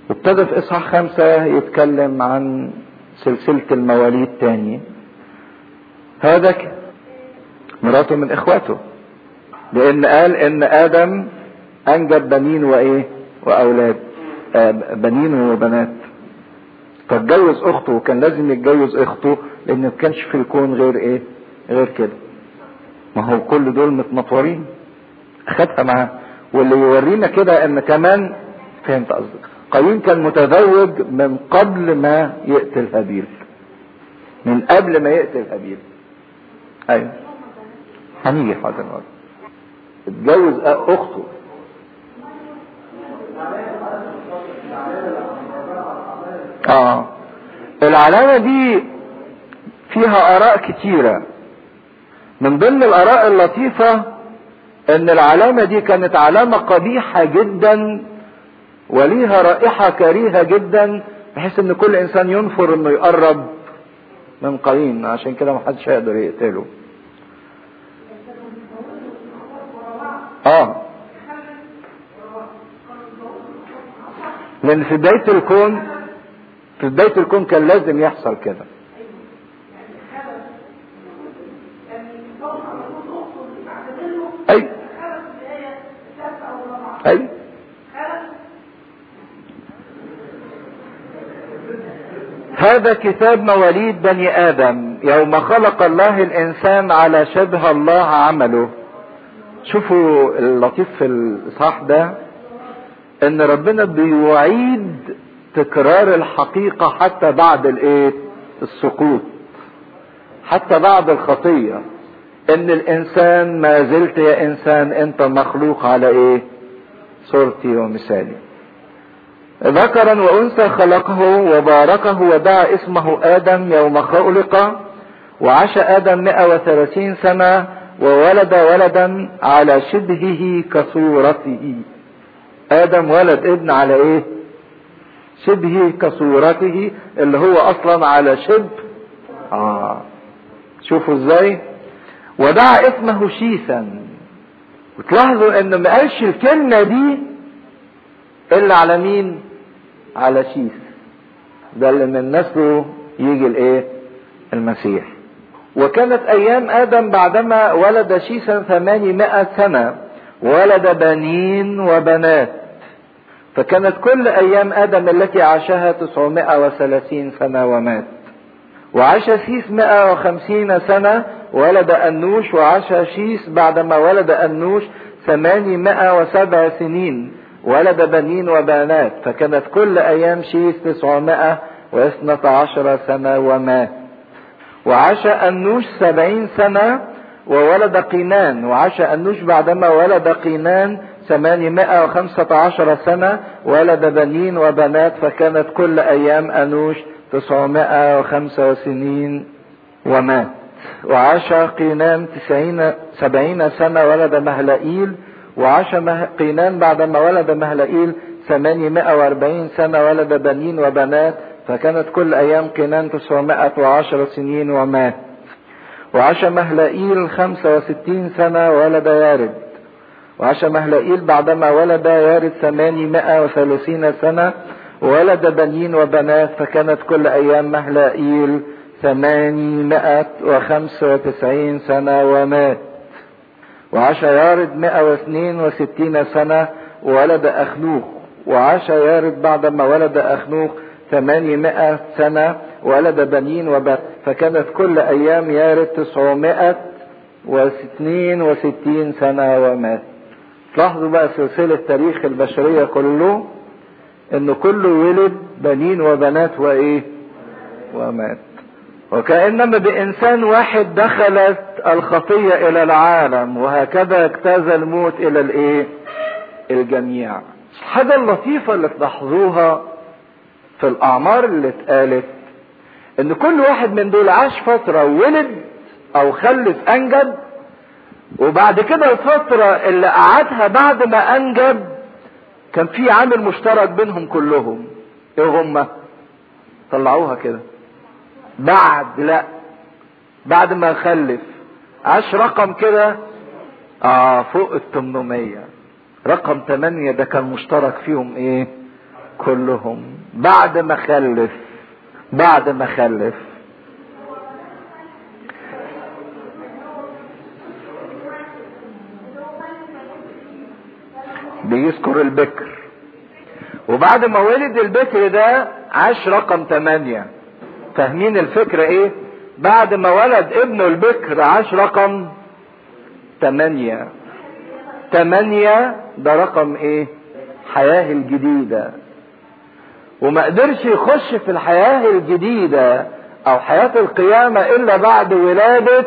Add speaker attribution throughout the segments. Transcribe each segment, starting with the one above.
Speaker 1: وابتدى في اصحاح خمسة يتكلم عن سلسلة المواليد تاني هذا مراته من اخواته لان قال ان ادم انجب بنين وايه واولاد آه بنين وبنات فاتجوز اخته وكان لازم يتجوز اخته لان ما كانش في الكون غير ايه غير كده ما هو كل دول متنطورين اخدها معاه واللي يورينا كده ان كمان فهمت قصدك قايين كان متزوج من قبل ما يقتل هابيل من قبل ما يقتل هابيل ايوه هنيجي حاضر الوقت اتجوز اخته اه العلامة دي فيها اراء كتيرة من ضمن الاراء اللطيفة ان العلامة دي كانت علامة قبيحة جدا وليها رائحة كريهة جدا بحيث ان كل انسان ينفر انه يقرب من قايين عشان كده محدش هيقدر يقتله اه لان في بداية الكون في بداية الكون كان لازم يحصل كده اي اي هذا كتاب مواليد بني ادم يوم خلق الله الانسان على شبه الله عمله شوفوا اللطيف في الاصحاح ده ان ربنا بيعيد تكرار الحقيقة حتى بعد الايه السقوط حتى بعد الخطية ان الانسان ما زلت يا انسان انت مخلوق على ايه صورتي ومثالي ذكرا وانثى خلقه وباركه ودعا اسمه ادم يوم خلق وعاش ادم 130 سنة وولد ولدا على شبهه كصورته ادم ولد ابن على ايه شبهه كصورته اللي هو اصلا على شبه اه شوفوا ازاي ودعا اسمه شيثا وتلاحظوا ان ما قالش الكلمه دي الا على مين على شيث ده اللي من نسله يجي الايه المسيح وكانت ايام ادم بعدما ولد شيثا ثمانمائة سنة ولد بنين وبنات فكانت كل ايام ادم التي عاشها تسعمائة وثلاثين سنة ومات وعاش شيث مائة وخمسين سنة ولد أنوش وعاش شيث بعدما ولد أنوش ثمانمائة وسبع سنين ولد بنين وبنات فكانت كل أيام شيث تسعمائة واثنة عشر سنة ومات وعاش أنوش سبعين سنة وولد قينان وعاش أنوش بعدما ولد قينان ثمانمائة وخمسة عشر سنة ولد بنين وبنات فكانت كل أيام أنوش تسعمائة وخمسة وسنين ومات وعاش قينان تسعين سبعين سنة ولد مهلئيل وعاش قينان بعدما ولد مهلئيل ثمانمائة واربعين سنة ولد بنين وبنات فكانت كل أيام قينان تسعمائة وعشر سنين ومات وعاش مهلئيل خمسة وستين سنة ولد يارد وعاش مهلئيل بعدما ولد يارد ثمانمائة وثلاثين سنة ولد بنين وبنات فكانت كل أيام مهلائيل ثمانمائة وخمسة وتسعين سنة ومات وعاش يارد مائة واثنين وستين سنة وولد أخنوخ وعاش يارد بعدما ولد أخنوخ ثمانمائة سنة ولد بنين وبنات فكانت كل أيام يارد تسعمائة واثنين وستين سنة ومات لاحظوا بقى سلسلة تاريخ البشرية كله انه كله ولد بنين وبنات وايه ومات وكأنما بإنسان واحد دخلت الخطية إلى العالم وهكذا اجتاز الموت إلى الإيه؟ الجميع. الحاجة اللطيفة اللي تلاحظوها في الأعمار اللي اتقالت إن كل واحد من دول عاش فترة ولد أو خلف أنجب وبعد كده الفترة اللي قعدها بعد ما أنجب كان في عامل مشترك بينهم كلهم ايه هم طلعوها كده بعد لا بعد ما خلف عاش رقم كده اه فوق ال 800 رقم 8 ده كان مشترك فيهم ايه كلهم بعد ما خلف بعد ما خلف بيذكر البكر وبعد ما ولد البكر ده عاش رقم ثمانية فاهمين الفكرة ايه بعد ما ولد ابنه البكر عاش رقم ثمانية ثمانية ده رقم ايه حياة الجديدة وما قدرش يخش في الحياة الجديدة او حياة القيامة الا بعد ولادة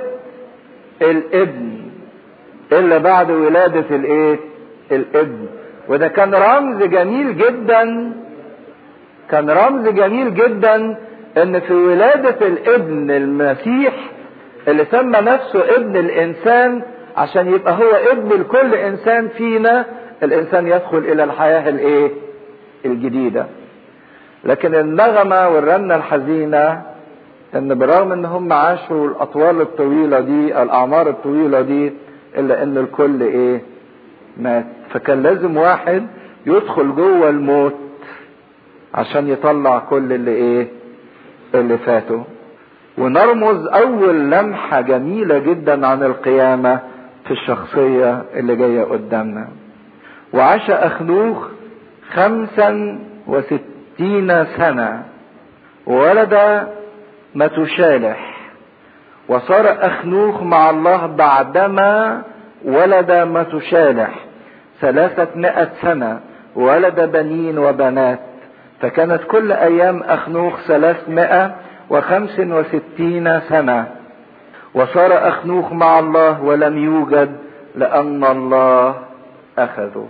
Speaker 1: الابن الا بعد ولادة الايه الابن وده كان رمز جميل جدا كان رمز جميل جدا ان في ولادة الابن المسيح اللي سمى نفسه ابن الانسان عشان يبقى هو ابن لكل انسان فينا الانسان يدخل الى الحياة الايه الجديدة لكن النغمة والرنة الحزينة ان بالرغم ان هم عاشوا الاطوال الطويلة دي الاعمار الطويلة دي الا ان الكل ايه مات فكان لازم واحد يدخل جوه الموت عشان يطلع كل اللي ايه اللي فاته ونرمز اول لمحة جميلة جدا عن القيامة في الشخصية اللي جاية قدامنا وعاش اخنوخ خمسا وستين سنة وولد متشالح وصار اخنوخ مع الله بعدما ولد متشالح ثلاثة سنة ولد بنين وبنات فكانت كل أيام أخنوخ ثلاثمائة وخمس وستين سنة وصار أخنوخ مع الله ولم يوجد لأن الله أخذه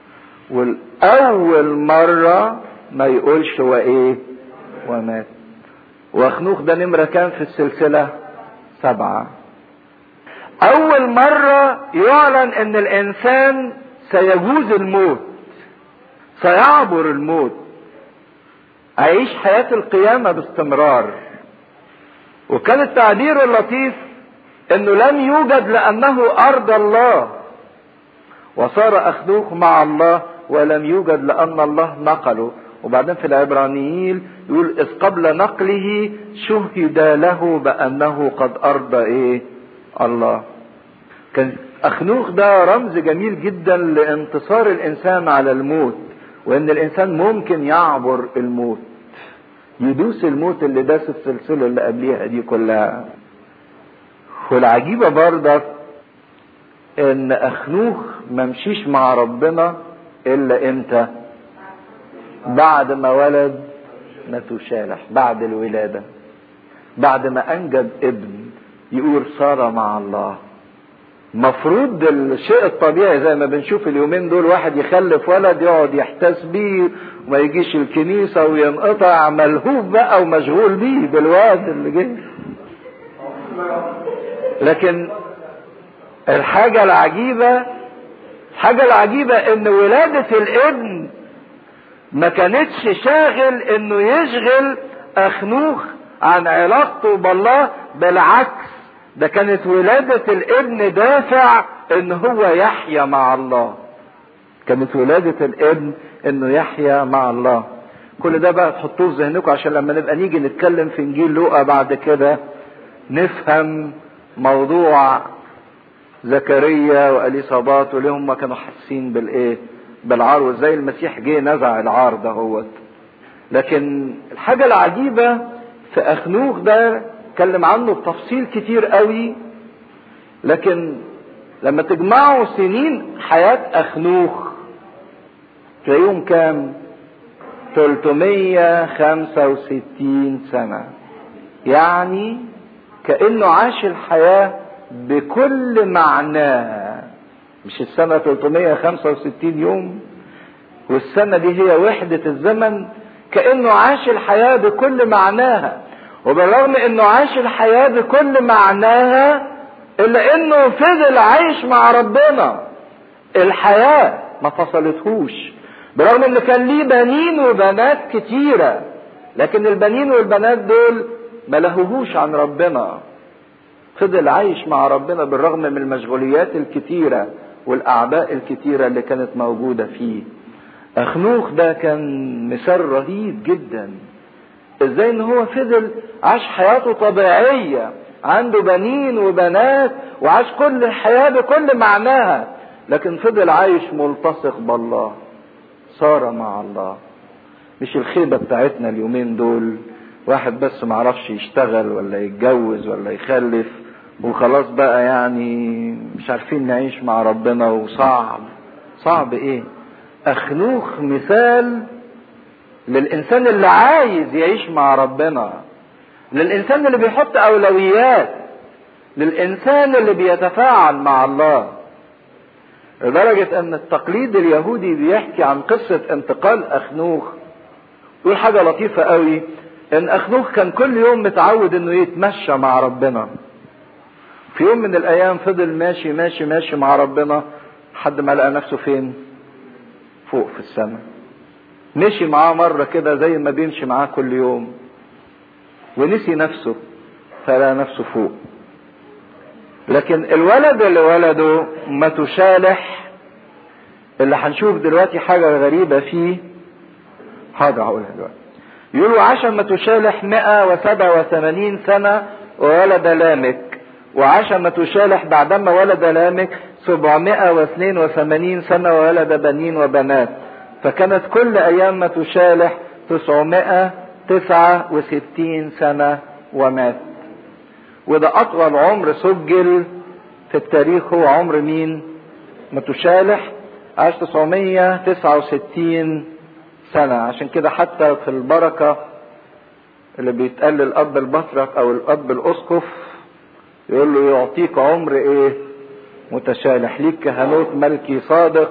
Speaker 1: والأول مرة ما يقولش وإيه ومات وأخنوخ ده نمرة كام في السلسلة سبعة أول مرة يعلن أن الإنسان سيجوز الموت سيعبر الموت عيش حياة القيامة باستمرار وكان التعبير اللطيف انه لم يوجد لانه ارض الله وصار اخدوخ مع الله ولم يوجد لان الله نقله وبعدين في العبرانيين يقول اذ قبل نقله شهد له بانه قد ارضى ايه الله كان اخنوخ ده رمز جميل جدا لانتصار الانسان على الموت وان الانسان ممكن يعبر الموت يدوس الموت اللي داس السلسلة اللي قبليها دي كلها والعجيبة برضك ان اخنوخ ما مشيش مع ربنا الا امتى بعد ما ولد متوشالح بعد الولادة بعد ما انجب ابن يقول صار مع الله مفروض الشيء الطبيعي زي ما بنشوف اليومين دول واحد يخلف ولد يقعد يحتس بيه وما يجيش الكنيسة وينقطع ملهوف بقى ومشغول بيه بالواد اللي جه لكن الحاجة العجيبة الحاجة العجيبة ان ولادة الابن ما كانتش شاغل انه يشغل اخنوخ عن علاقته بالله بالعكس ده كانت ولادة الابن دافع ان هو يحيا مع الله كانت ولادة الابن انه يحيا مع الله كل ده بقى تحطوه في ذهنكم عشان لما نبقى نيجي نتكلم في انجيل لوقا بعد كده نفهم موضوع زكريا واليصابات وليه هم كانوا حاسين بالايه بالعار وازاي المسيح جه نزع العار ده هوت لكن الحاجة العجيبة في اخنوخ ده اتكلم عنه بتفصيل كتير قوي لكن لما تجمعوا سنين حياة أخنوخ تلاقيهم كام 365 سنة يعني كأنه عاش الحياة بكل معناها مش السنة 365 يوم والسنة دي هي وحدة الزمن كأنه عاش الحياة بكل معناها وبالرغم انه عاش الحياة بكل معناها الا انه فضل عايش مع ربنا الحياة ما فصلتهوش برغم ان كان ليه بنين وبنات كتيرة لكن البنين والبنات دول ما لهوهوش عن ربنا فضل عايش مع ربنا بالرغم من المشغوليات الكتيرة والاعباء الكتيرة اللي كانت موجودة فيه اخنوخ ده كان مثال رهيب جدا ازاي ان هو فضل عاش حياته طبيعية عنده بنين وبنات وعاش كل الحياة بكل معناها لكن فضل عايش ملتصق بالله صار مع الله مش الخيبة بتاعتنا اليومين دول واحد بس معرفش يشتغل ولا يتجوز ولا يخلف وخلاص بقى يعني مش عارفين نعيش مع ربنا وصعب صعب ايه اخنوخ مثال للانسان اللي عايز يعيش مع ربنا للانسان اللي بيحط اولويات للانسان اللي بيتفاعل مع الله لدرجة ان التقليد اليهودي بيحكي عن قصة انتقال اخنوخ يقول حاجة لطيفة قوي ان اخنوخ كان كل يوم متعود انه يتمشى مع ربنا في يوم من الايام فضل ماشي ماشي ماشي مع ربنا لحد ما لقى نفسه فين فوق في السماء مشي معاه مرة كده زي ما بيمشي معاه كل يوم ونسي نفسه فلقى نفسه فوق لكن الولد اللي ولده متشالح اللي هنشوف دلوقتي حاجة غريبة فيه حاضر هقولها دلوقتي يقولوا عاش متشالح 187 سنة وولد لامك وعاش متشالح بعدما ولد لامك 782 سنة وولد بنين وبنات فكانت كل أيام متشالح 969 سنة ومات وده أطول عمر سجل في التاريخ هو عمر مين؟ متشالح عاش 969 سنة عشان كده حتى في البركة اللي بيتقال للأب البطرك أو الأب الأسقف يقول له يعطيك عمر إيه؟ متشالح ليك كهنوت ملكي صادق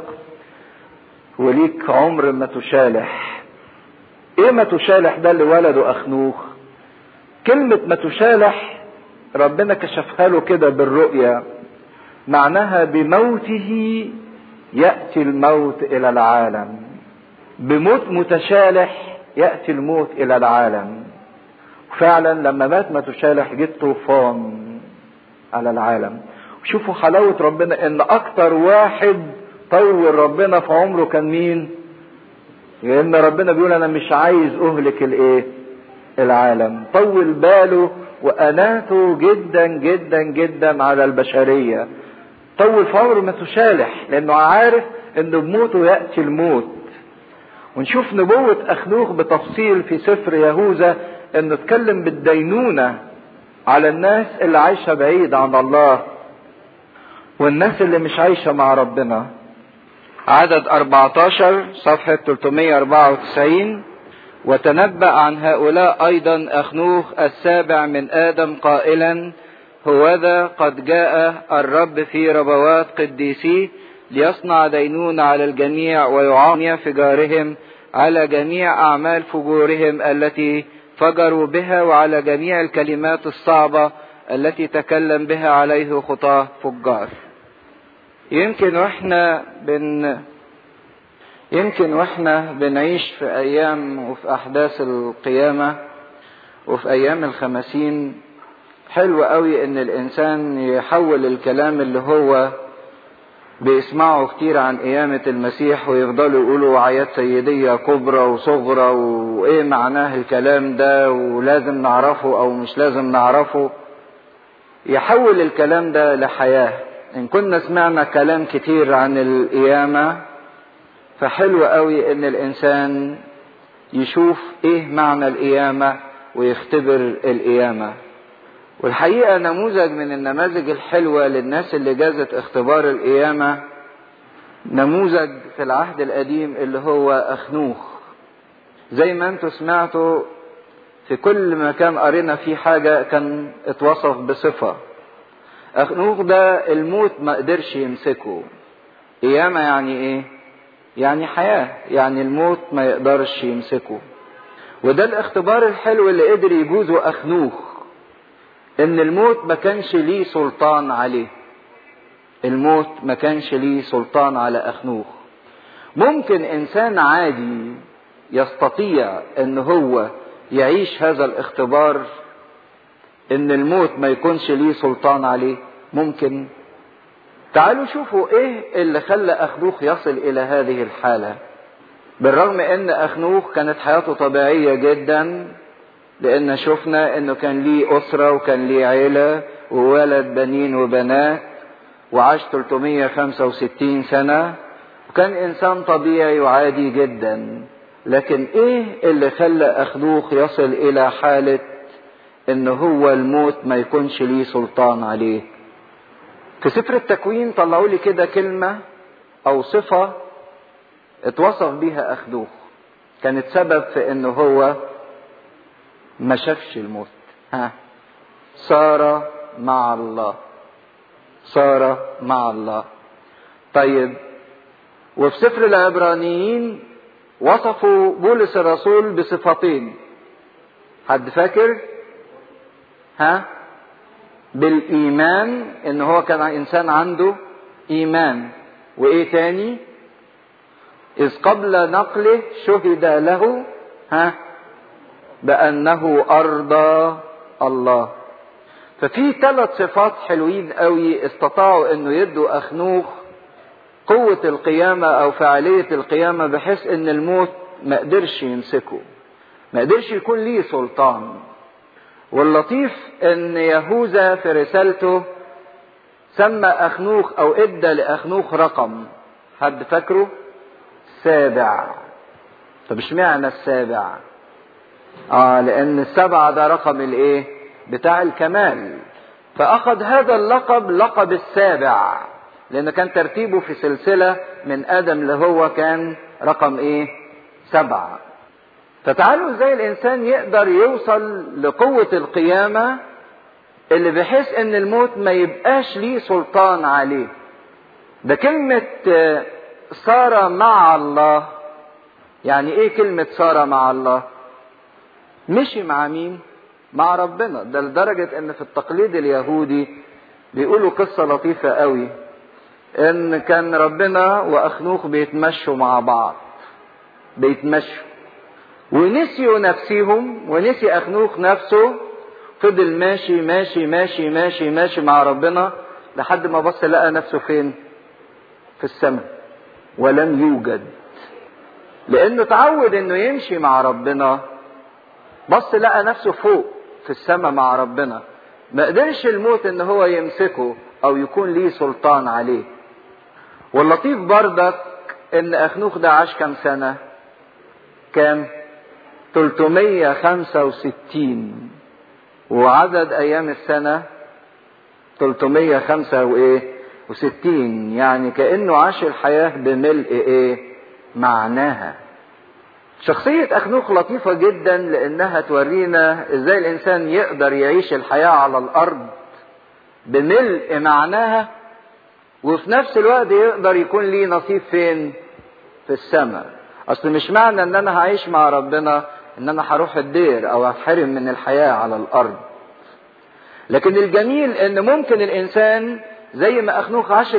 Speaker 1: وليك عمر متشالح ايه متشالح ده اللي ولده اخنوخ كلمة متشالح ربنا كشفها له كده بالرؤية معناها بموته يأتي الموت إلى العالم بموت متشالح يأتي الموت إلى العالم فعلا لما مات متشالح جه طوفان على العالم شوفوا حلاوة ربنا ان اكتر واحد طول ربنا في عمره كان مين لان ربنا بيقول انا مش عايز اهلك الايه العالم طول باله واناته جدا جدا جدا على البشرية طول في عمره متشالح لانه عارف ان بموته يأتي الموت ونشوف نبوة اخنوخ بتفصيل في سفر يهوذا انه اتكلم بالدينونة على الناس اللي عايشة بعيد عن الله والناس اللي مش عايشة مع ربنا عدد 14 صفحة 394 وتنبأ عن هؤلاء أيضا أخنوخ السابع من آدم قائلا هوذا قد جاء الرب في ربوات قديسيه ليصنع دينون على الجميع ويعامي فجارهم على جميع أعمال فجورهم التي فجروا بها وعلى جميع الكلمات الصعبة التي تكلم بها عليه خطاه فجار يمكن واحنا بن يمكن واحنا بنعيش في ايام وفي احداث القيامة وفي ايام الخمسين حلو قوي ان الانسان يحول الكلام اللي هو بيسمعوا كتير عن قيامة المسيح ويفضلوا يقولوا وعيات سيدية كبرى وصغرى وايه معناه الكلام ده ولازم نعرفه او مش لازم نعرفه يحول الكلام ده لحياة ان كنا سمعنا كلام كتير عن القيامة فحلو قوي ان الانسان يشوف ايه معنى القيامة ويختبر القيامة والحقيقة نموذج من النماذج الحلوة للناس اللي جازت اختبار القيامة نموذج في العهد القديم اللي هو أخنوخ زي ما انتوا سمعتوا في كل مكان قرينا فيه حاجة كان اتوصف بصفة أخنوخ ده الموت ما قدرش يمسكه قيامة يعني ايه يعني حياة يعني الموت ما يقدرش يمسكه وده الاختبار الحلو اللي قدر يجوزه أخنوخ ان الموت ما كانش ليه سلطان عليه الموت ما كانش ليه سلطان على اخنوخ ممكن انسان عادي يستطيع ان هو يعيش هذا الاختبار ان الموت ما يكونش ليه سلطان عليه ممكن تعالوا شوفوا ايه اللي خلى اخنوخ يصل الى هذه الحاله بالرغم ان اخنوخ كانت حياته طبيعية جدا لان شفنا انه كان ليه اسرة وكان ليه عيلة وولد بنين وبنات وعاش 365 سنة وكان انسان طبيعي وعادي جدا لكن ايه اللي خلى اخنوخ يصل الى حالة ان هو الموت ما يكونش ليه سلطان عليه في سفر التكوين طلعوا لي كده كلمة او صفة اتوصف بيها اخدوخ كانت سبب في انه هو ما شافش الموت ها صار مع الله صار مع الله طيب وفي سفر العبرانيين وصفوا بولس الرسول بصفتين حد فاكر ها بالايمان ان هو كان انسان عنده ايمان وايه تاني اذ قبل نقله شهد له ها بانه ارضى الله ففي ثلاث صفات حلوين قوي استطاعوا انه يدوا اخنوخ قوة القيامة او فعالية القيامة بحيث ان الموت ما قدرش يمسكه ما قدرش يكون ليه سلطان واللطيف ان يهوذا في رسالته سمى اخنوخ او ادى لاخنوخ رقم حد فاكره سابع طب اشمعنى السابع اه لان السبعة ده رقم الايه بتاع الكمال فاخذ هذا اللقب لقب السابع لان كان ترتيبه في سلسلة من ادم اللي هو كان رقم ايه سبعة فتعالوا ازاي الانسان يقدر يوصل لقوة القيامة اللي بحيث ان الموت ما يبقاش ليه سلطان عليه ده كلمة صار مع الله يعني ايه كلمة صار مع الله مشي مع مين مع ربنا ده لدرجة ان في التقليد اليهودي بيقولوا قصة لطيفة قوي ان كان ربنا واخنوخ بيتمشوا مع بعض بيتمشوا ونسيوا نفسهم ونسي اخنوخ نفسه فضل ماشي ماشي ماشي ماشي ماشي مع ربنا لحد ما بص لقى نفسه فين في السماء ولم يوجد لانه تعود انه يمشي مع ربنا بص لقى نفسه فوق في السماء مع ربنا ما قدرش الموت ان هو يمسكه او يكون ليه سلطان عليه واللطيف بردك ان اخنوخ ده عاش كام سنة كام 365 وعدد ايام السنة 365 يعني كأنه عاش الحياة بملء ايه معناها شخصية أخنوخ لطيفة جدا لأنها تورينا إزاي الإنسان يقدر يعيش الحياة على الأرض بملء معناها وفي نفس الوقت يقدر يكون ليه نصيب فين؟ في السماء. أصل مش معنى إن أنا هعيش مع ربنا إن أنا هروح الدير أو هتحرم من الحياة على الأرض. لكن الجميل إن ممكن الإنسان زي ما أخنوخ عاش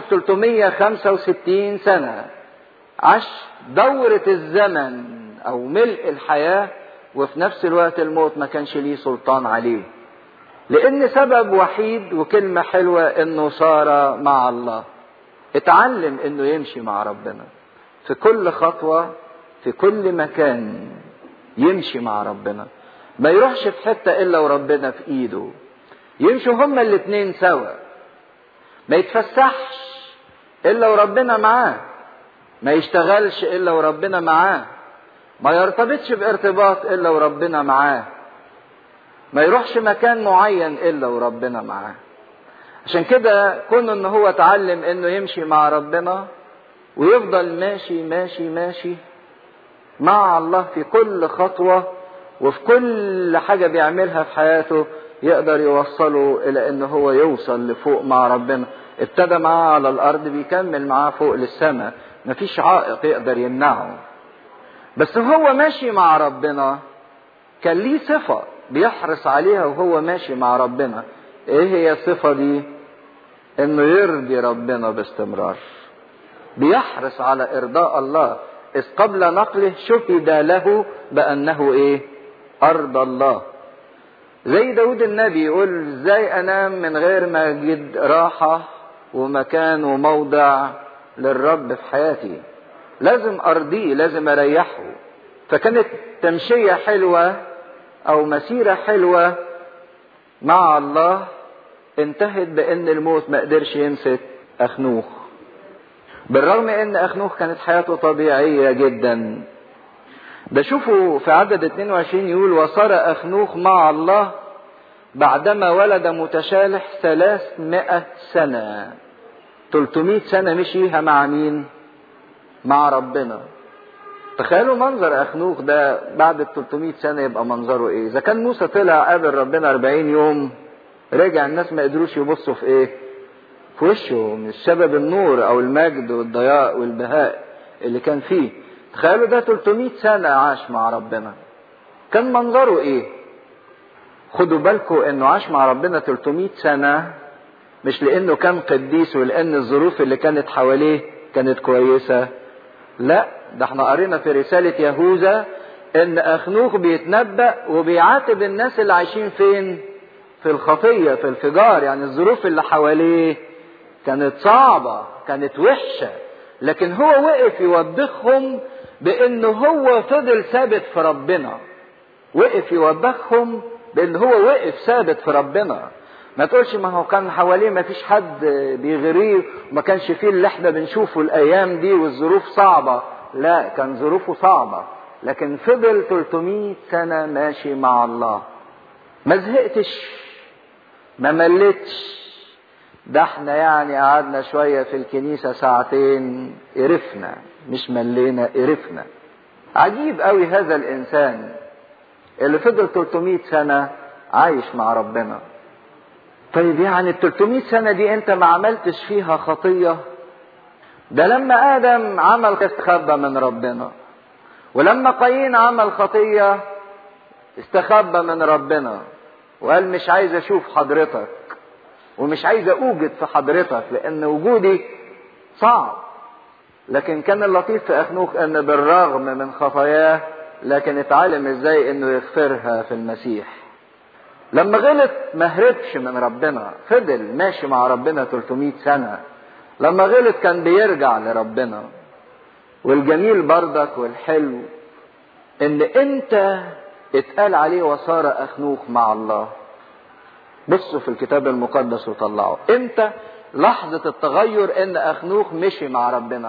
Speaker 1: 365 سنة عاش دورة الزمن او ملء الحياة وفي نفس الوقت الموت ما كانش ليه سلطان عليه لان سبب وحيد وكلمة حلوة انه صار مع الله اتعلم انه يمشي مع ربنا في كل خطوة في كل مكان يمشي مع ربنا ما يروحش في حتة الا وربنا في ايده يمشوا هما الاتنين سوا ما يتفسحش الا وربنا معاه ما يشتغلش الا وربنا معاه ما يرتبطش بارتباط الا وربنا معاه ما يروحش مكان معين الا وربنا معاه عشان كده كون ان هو اتعلم انه يمشي مع ربنا ويفضل ماشي ماشي ماشي مع الله في كل خطوة وفي كل حاجة بيعملها في حياته يقدر يوصله الى ان هو يوصل لفوق مع ربنا ابتدى معاه على الارض بيكمل معاه فوق للسماء مفيش عائق يقدر يمنعه بس هو ماشي مع ربنا كان ليه صفة بيحرص عليها وهو ماشي مع ربنا ايه هي الصفة دي انه يرضي ربنا باستمرار بيحرص على ارضاء الله اذ قبل نقله شهد له بانه ايه ارض الله زي داود النبي يقول ازاي انام من غير ما اجد راحة ومكان وموضع للرب في حياتي لازم ارضيه لازم اريحه فكانت تمشية حلوة او مسيرة حلوة مع الله انتهت بان الموت ما قدرش يمسك اخنوخ بالرغم ان اخنوخ كانت حياته طبيعية جدا ده شوفوا في عدد 22 يقول وصار اخنوخ مع الله بعدما ولد متشالح 300 سنة 300 سنة مشيها مع مين مع ربنا تخيلوا منظر اخنوخ ده بعد ال 300 سنة يبقى منظره ايه اذا كان موسى طلع قابل ربنا 40 يوم رجع الناس ما قدروش يبصوا في ايه في وشه مش سبب النور او المجد والضياء والبهاء اللي كان فيه تخيلوا ده 300 سنة عاش مع ربنا كان منظره ايه خدوا بالكم انه عاش مع ربنا 300 سنة مش لانه كان قديس ولان الظروف اللي كانت حواليه كانت كويسة لا ده احنا قرينا في رسالة يهوذا ان اخنوخ بيتنبأ وبيعاتب الناس اللي عايشين فين في الخطية في الفجار يعني الظروف اللي حواليه كانت صعبة كانت وحشة لكن هو وقف يوبخهم بانه هو فضل ثابت في ربنا وقف يوبخهم بان هو وقف ثابت في ربنا ما تقولش ما هو كان حواليه ما فيش حد بيغريه وما كانش فيه اللي احنا بنشوفه الايام دي والظروف صعبة لا كان ظروفه صعبة لكن فضل 300 سنة ماشي مع الله ما زهقتش ما ملتش ده احنا يعني قعدنا شوية في الكنيسة ساعتين قرفنا مش ملينا قرفنا عجيب قوي هذا الانسان اللي فضل 300 سنة عايش مع ربنا طيب يعني ال 300 سنة دي انت ما عملتش فيها خطية ده لما ادم عمل استخبى من ربنا ولما قايين عمل خطية استخبى من ربنا وقال مش عايز اشوف حضرتك ومش عايز اوجد في حضرتك لان وجودي صعب لكن كان اللطيف في اخنوخ ان بالرغم من خطاياه لكن اتعلم ازاي انه يغفرها في المسيح لما غلط ما هربش من ربنا فضل ماشي مع ربنا 300 سنة لما غلط كان بيرجع لربنا والجميل بردك والحلو ان انت اتقال عليه وصار اخنوخ مع الله بصوا في الكتاب المقدس وطلعوا امتى لحظة التغير ان اخنوخ مشي مع ربنا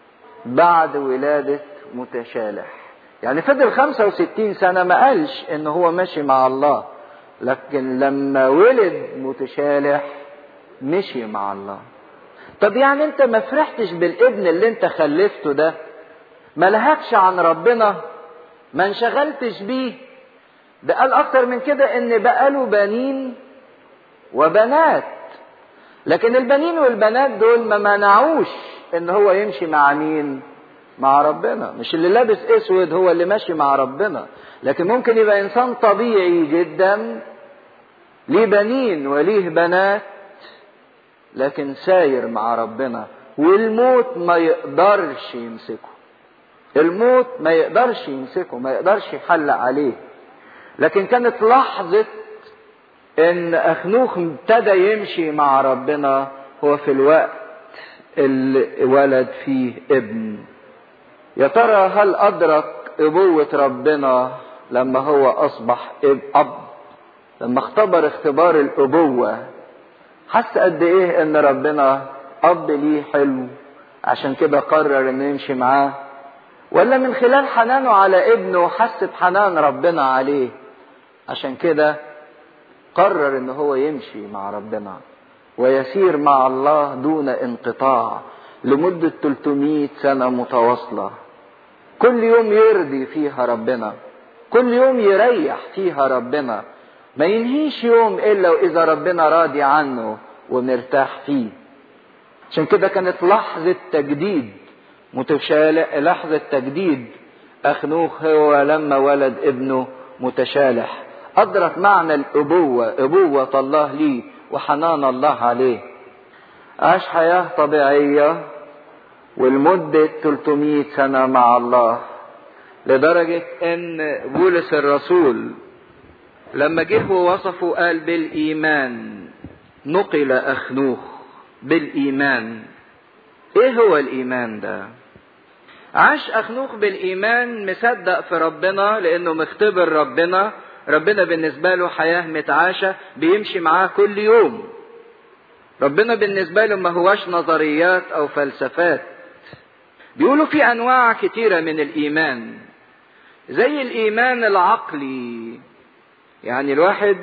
Speaker 1: بعد ولادة متشالح يعني فضل 65 سنة ما قالش ان هو ماشي مع الله لكن لما ولد متشالح مشي مع الله طب يعني انت ما فرحتش بالابن اللي انت خلفته ده ما لهكش عن ربنا ما انشغلتش بيه ده قال اكتر من كده ان بقى له بنين وبنات لكن البنين والبنات دول ما منعوش ان هو يمشي مع مين مع ربنا مش اللي لابس اسود هو اللي ماشي مع ربنا لكن ممكن يبقى انسان طبيعي جدا ليه بنين وليه بنات لكن ساير مع ربنا والموت ما يقدرش يمسكه الموت ما يقدرش يمسكه ما يقدرش يحلق عليه لكن كانت لحظة ان اخنوخ ابتدى يمشي مع ربنا هو في الوقت اللي ولد فيه ابن يا ترى هل ادرك ابوة ربنا لما هو اصبح اب لما اختبر اختبار الابوة حس قد ايه ان ربنا اب ليه حلو عشان كده قرر انه يمشي معاه ولا من خلال حنانه على ابنه حس بحنان ربنا عليه عشان كده قرر ان هو يمشي مع ربنا ويسير مع الله دون انقطاع لمدة 300 سنة متواصلة كل يوم يرضي فيها ربنا كل يوم يريح فيها ربنا ما ينهيش يوم الا واذا ربنا راضي عنه ومرتاح فيه عشان كده كانت لحظة تجديد متشالح لحظة تجديد أخنوخ هو لما ولد ابنه متشالح أدرك معنى الأبوة أبوة الله ليه وحنان الله عليه عاش حياة طبيعية والمدة 300 سنة مع الله لدرجة ان بولس الرسول لما جه ووصفه قال بالايمان نقل اخنوخ بالايمان ايه هو الايمان ده عاش أخنوخ بالإيمان مصدق في ربنا لأنه مختبر ربنا ربنا بالنسبة له حياة متعاشة بيمشي معاه كل يوم ربنا بالنسبة له ما هوش نظريات أو فلسفات بيقولوا في أنواع كتيرة من الإيمان زي الإيمان العقلي يعني الواحد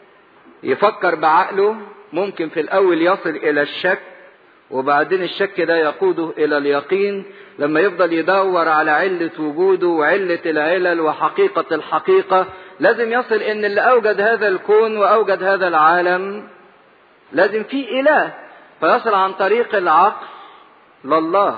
Speaker 1: يفكر بعقله ممكن في الأول يصل إلى الشك وبعدين الشك ده يقوده إلى اليقين لما يفضل يدور على علة وجوده وعلة العلل وحقيقة الحقيقة لازم يصل إن اللي أوجد هذا الكون وأوجد هذا العالم لازم في إله فيصل عن طريق العقل لله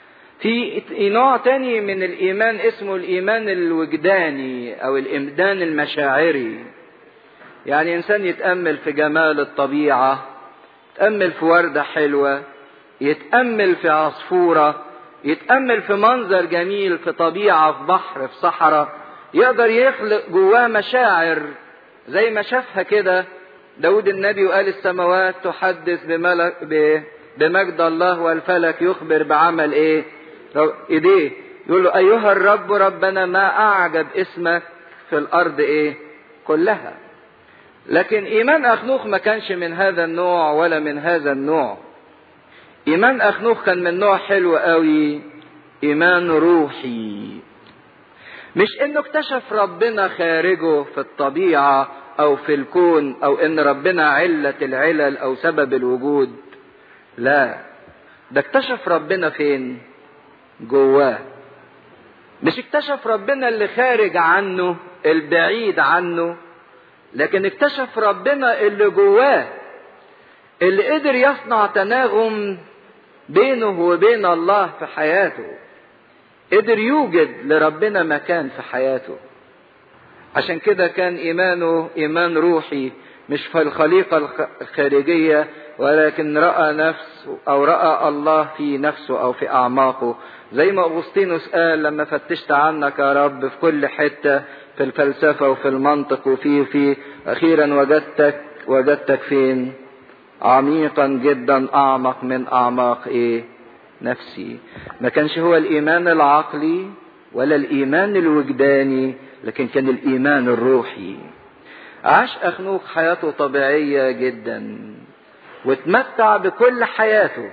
Speaker 1: في نوع تاني من الإيمان اسمه الإيمان الوجداني أو الإمدان المشاعري يعني إنسان يتأمل في جمال الطبيعة يتأمل في وردة حلوة يتأمل في عصفورة يتأمل في منظر جميل في طبيعة في بحر في صحراء يقدر يخلق جواه مشاعر زي ما شافها كده داود النبي وقال السماوات تحدث بملك بمجد الله والفلك يخبر بعمل ايه ايديه يقول له ايها الرب ربنا ما اعجب اسمك في الارض ايه كلها لكن ايمان اخنوخ ما كانش من هذا النوع ولا من هذا النوع ايمان اخنوخ كان من نوع حلو قوي ايمان روحي مش انه اكتشف ربنا خارجه في الطبيعه او في الكون او ان ربنا علة العلل او سبب الوجود لا ده اكتشف ربنا فين جواه مش اكتشف ربنا اللي خارج عنه البعيد عنه لكن اكتشف ربنا اللي جواه اللي قدر يصنع تناغم بينه وبين الله في حياته قدر يوجد لربنا مكان في حياته عشان كده كان ايمانه ايمان روحي مش في الخليقه الخارجيه ولكن راى نفس او راى الله في نفسه او في اعماقه زي ما اغسطينوس قال لما فتشت عنك يا رب في كل حته في الفلسفه وفي المنطق وفي في اخيرا وجدتك وجدتك فين عميقا جدا اعمق من اعماق ايه نفسي ما كانش هو الايمان العقلي ولا الايمان الوجداني لكن كان الايمان الروحي عاش اخنوخ حياته طبيعيه جدا واتمتع بكل حياته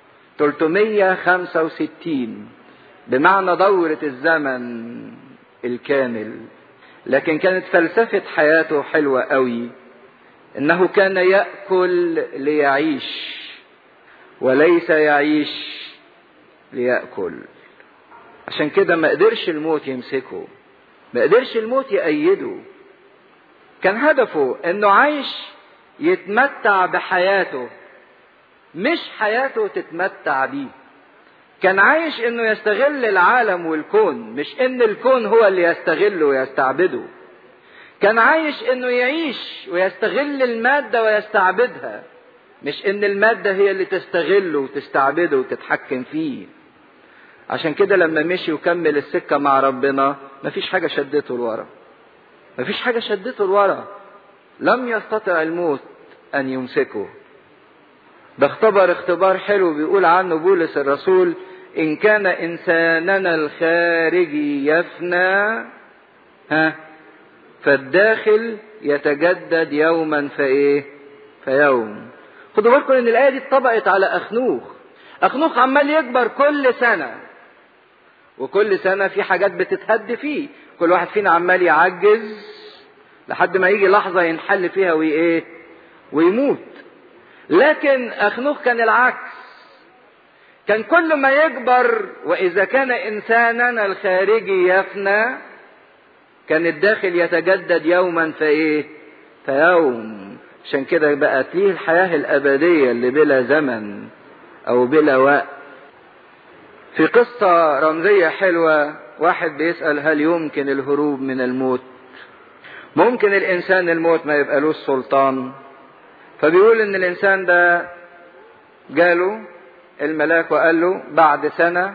Speaker 1: 365 بمعنى دورة الزمن الكامل لكن كانت فلسفة حياته حلوة قوي انه كان يأكل ليعيش وليس يعيش ليأكل عشان كده ما قدرش الموت يمسكه ما قدرش الموت يأيده كان هدفه انه عايش يتمتع بحياته مش حياته تتمتع بيه كان عايش انه يستغل العالم والكون مش ان الكون هو اللي يستغله ويستعبده كان عايش انه يعيش ويستغل المادة ويستعبدها مش ان المادة هي اللي تستغله وتستعبده وتتحكم فيه عشان كده لما مشي وكمل السكة مع ربنا مفيش حاجة شدته لورا مفيش حاجة شدته لورا لم يستطع الموت أن يمسكه ده اختبر اختبار حلو بيقول عنه بولس الرسول إن كان إنساننا الخارجي يفنى ها فالداخل يتجدد يوما فإيه فيوم خدوا بالكم إن الآية دي اتطبقت على أخنوخ أخنوخ عمال يكبر كل سنة وكل سنة في حاجات بتتهد فيه كل واحد فينا عمال يعجز لحد ما يجي لحظة ينحل فيها وإيه ويموت لكن أخنوخ كان العكس كان كل ما يكبر وإذا كان إنسانا الخارجي يفنى كان الداخل يتجدد يوما فإيه فيوم عشان كده بقت ليه الحياة الأبدية اللي بلا زمن أو بلا وقت في قصة رمزية حلوة واحد بيسأل هل يمكن الهروب من الموت ممكن الإنسان الموت ما يبقالوش سلطان فبيقول إن الإنسان ده جاله الملاك وقال له بعد سنة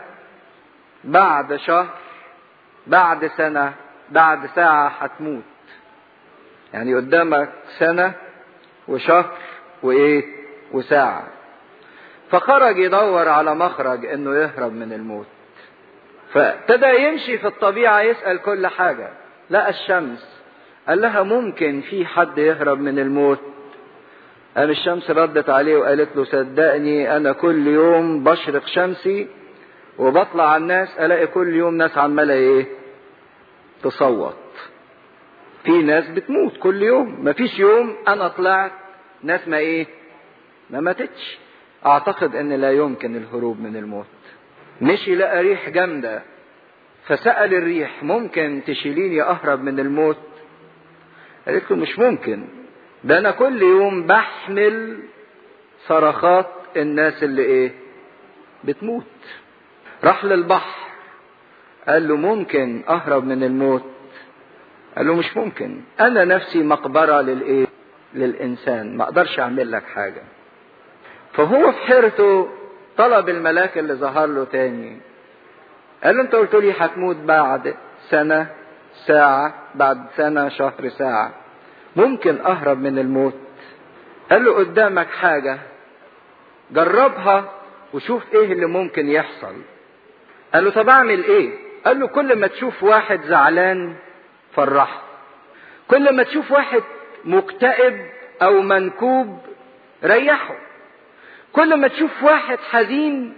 Speaker 1: بعد شهر بعد سنة بعد ساعة هتموت يعني قدامك سنة وشهر وإيه وساعة فخرج يدور على مخرج انه يهرب من الموت فابتدى يمشي في الطبيعة يسأل كل حاجة لقى الشمس قال لها ممكن في حد يهرب من الموت قام الشمس ردت عليه وقالت له صدقني انا كل يوم بشرق شمسي وبطلع على الناس الاقي كل يوم ناس عماله ايه تصوت في ناس بتموت كل يوم مفيش يوم انا طلعت ناس ما ايه ما ماتتش اعتقد ان لا يمكن الهروب من الموت مشي لقى ريح جامده فسأل الريح ممكن تشيليني اهرب من الموت قالت له مش ممكن ده انا كل يوم بحمل صرخات الناس اللي ايه بتموت راح للبحر قال له ممكن اهرب من الموت قال له مش ممكن انا نفسي مقبرة للايه للانسان ما اقدرش اعمل لك حاجة فهو في حيرته طلب الملاك اللي ظهر له تاني قال له انت قلت لي هتموت بعد سنة ساعة بعد سنة شهر ساعة ممكن اهرب من الموت قال له قدامك حاجة جربها وشوف ايه اللي ممكن يحصل قال له طب اعمل ايه قال له كل ما تشوف واحد زعلان فرحه كل ما تشوف واحد مكتئب او منكوب ريحه كل ما تشوف واحد حزين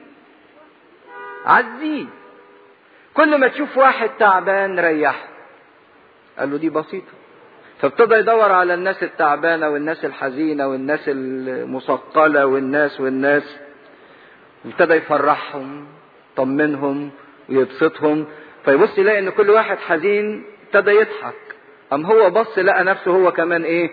Speaker 1: عزيه كل ما تشوف واحد تعبان ريحه قال له دي بسيطة فابتدى يدور على الناس التعبانة والناس الحزينة والناس المثقلة والناس والناس ابتدى يفرحهم طمنهم ويبسطهم فيبص يلاقي ان كل واحد حزين ابتدى يضحك ام هو بص لقى نفسه هو كمان ايه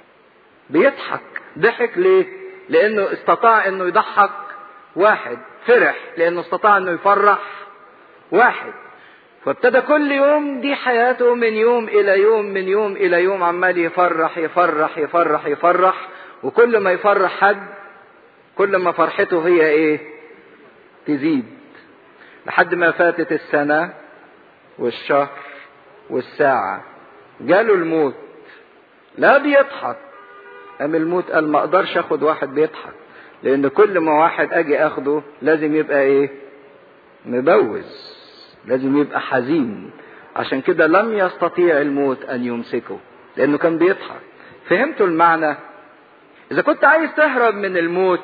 Speaker 1: بيضحك ضحك ليه لانه استطاع انه يضحك واحد فرح لانه استطاع انه يفرح واحد فابتدى كل يوم دي حياته من يوم الى يوم من يوم الى يوم عمال يفرح يفرح يفرح يفرح وكل ما يفرح حد كل ما فرحته هي ايه تزيد لحد ما فاتت السنة والشهر والساعة جاله الموت لا بيضحك قام الموت قال ما اقدرش اخد واحد بيضحك لان كل ما واحد اجي اخده لازم يبقى ايه مبوز لازم يبقى حزين عشان كده لم يستطيع الموت ان يمسكه لانه كان بيضحك فهمتوا المعنى اذا كنت عايز تهرب من الموت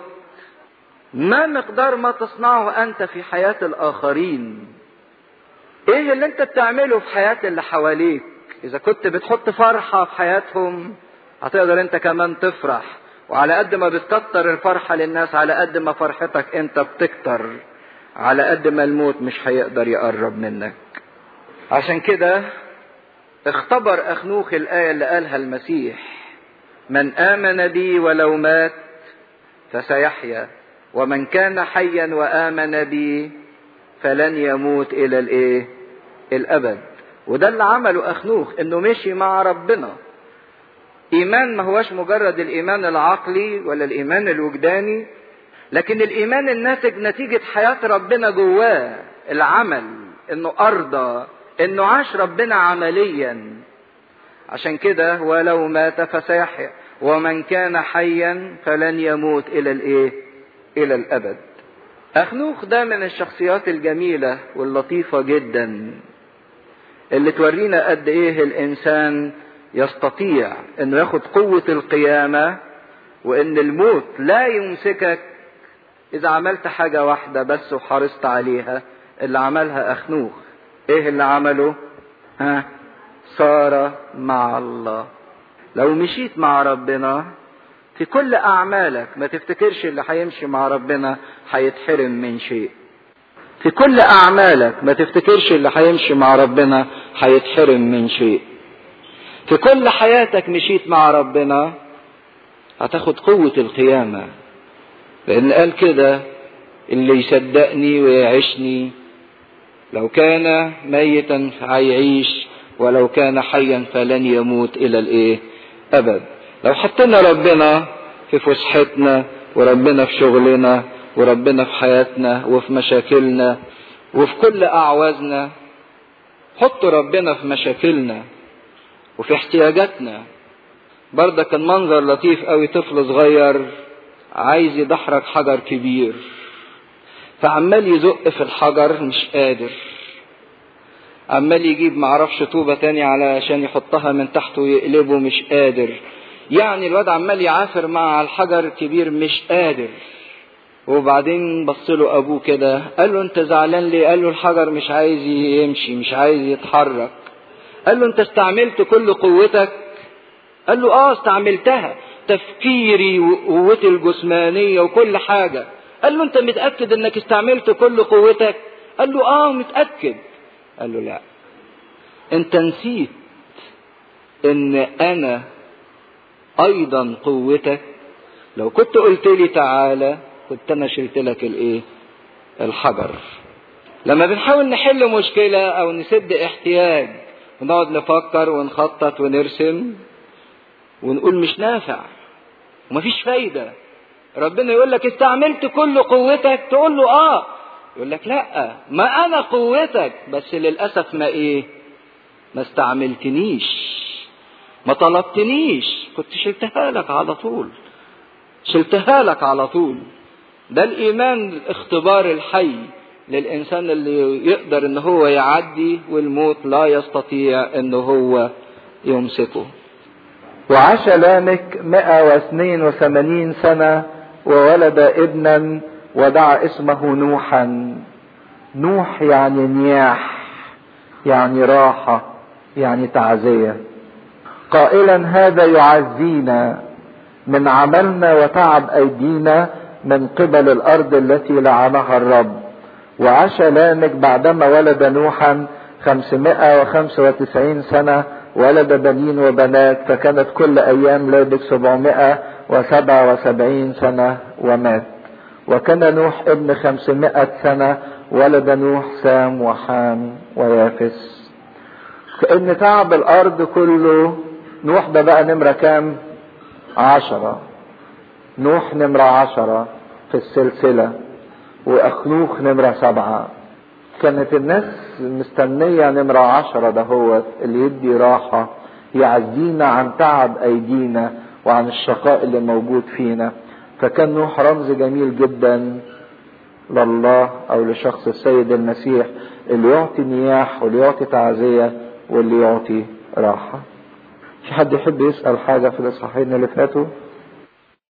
Speaker 1: ما مقدار ما تصنعه انت في حياة الاخرين ايه اللي انت بتعمله في حياة اللي حواليك اذا كنت بتحط فرحة في حياتهم هتقدر انت كمان تفرح وعلى قد ما بتكتر الفرحة للناس على قد ما فرحتك انت بتكتر على قد ما الموت مش هيقدر يقرب منك عشان كده اختبر اخنوخ الآية اللي قالها المسيح من آمن بي ولو مات فسيحيا ومن كان حيا وآمن بي فلن يموت إلى الإيه؟ الأبد وده اللي عمله أخنوخ إنه مشي مع ربنا إيمان ما هوش مجرد الإيمان العقلي ولا الإيمان الوجداني لكن الإيمان الناتج نتيجة حياة ربنا جواه العمل إنه أرضى إنه عاش ربنا عمليا عشان كده ولو مات فسيحيا ومن كان حيا فلن يموت إلى الإيه؟ إلى الأبد أخنوخ ده من الشخصيات الجميلة واللطيفة جدا اللي تورينا قد إيه الإنسان يستطيع إنه ياخد قوة القيامة وإن الموت لا يمسكك إذا عملت حاجة واحدة بس وحرصت عليها اللي عملها أخنوخ إيه اللي عمله؟ ها؟ صار مع الله لو مشيت مع ربنا في كل أعمالك ما تفتكرش اللي هيمشي مع ربنا هيتحرم من شيء في كل أعمالك ما تفتكرش اللي هيمشي مع ربنا هيتحرم من شيء في كل حياتك مشيت مع ربنا هتاخد قوة القيامة لأن قال كده اللي يصدقني ويعيشني لو كان ميتا هيعيش ولو كان حيا فلن يموت إلى الإيه؟ أبد لو حطينا ربنا في فسحتنا وربنا في شغلنا وربنا في حياتنا وفي مشاكلنا وفي كل أعوازنا حط ربنا في مشاكلنا وفي احتياجاتنا برضه كان منظر لطيف قوي طفل صغير عايز يدحرج حجر كبير فعمال يزق في الحجر مش قادر عمال يجيب معرفش طوبة تاني علشان يحطها من تحته ويقلبه مش قادر يعني الواد عمال يعافر مع الحجر كبير مش قادر وبعدين بص له ابوه كده قال له انت زعلان ليه قال له الحجر مش عايز يمشي مش عايز يتحرك قال له انت استعملت كل قوتك قال له اه استعملتها تفكيري وقوتي الجسمانيه وكل حاجه قال له انت متاكد انك استعملت كل قوتك قال له اه متاكد قال له لا انت نسيت ان انا ايضا قوتك لو كنت قلت لي تعالى كنت انا شلت لك الايه الحجر لما بنحاول نحل مشكله او نسد احتياج ونقعد نفكر ونخطط ونرسم ونقول مش نافع ومفيش فايده ربنا يقول لك استعملت كل قوتك تقول له اه يقول لك لا ما انا قوتك بس للاسف ما ايه ما استعملتنيش ما طلبتنيش كنت شلتها لك على طول شلتها لك على طول ده الايمان الاختبار الحي للانسان اللي يقدر ان هو يعدي والموت لا يستطيع ان هو يمسكه
Speaker 2: وعاش لامك 182 سنة وولد ابنا ودعا اسمه نوحا نوح يعني نياح يعني راحة يعني تعزية قائلا هذا يعزينا من عملنا وتعب ايدينا من قبل الارض التي لعنها الرب وعاش لامك بعدما ولد نوحا 595 سنة ولد بنين وبنات فكانت كل ايام لابك 777 سنة ومات وكان نوح ابن 500 سنة ولد نوح سام وحام ويافس كأن تعب الارض كله نوح ده بقى نمرة كام عشرة نوح نمرة عشرة في السلسلة وأخنوخ نمرة سبعة كانت الناس مستنية نمرة عشرة ده هو اللي يدي راحة يعزينا عن تعب أيدينا وعن الشقاء اللي موجود فينا فكان نوح رمز جميل جدا لله أو لشخص السيد المسيح اللي يعطي نياح واللي يعطي تعزية واللي يعطي راحة في حد يحب يسأل حاجة في الإصحاحين اللي فاتوا؟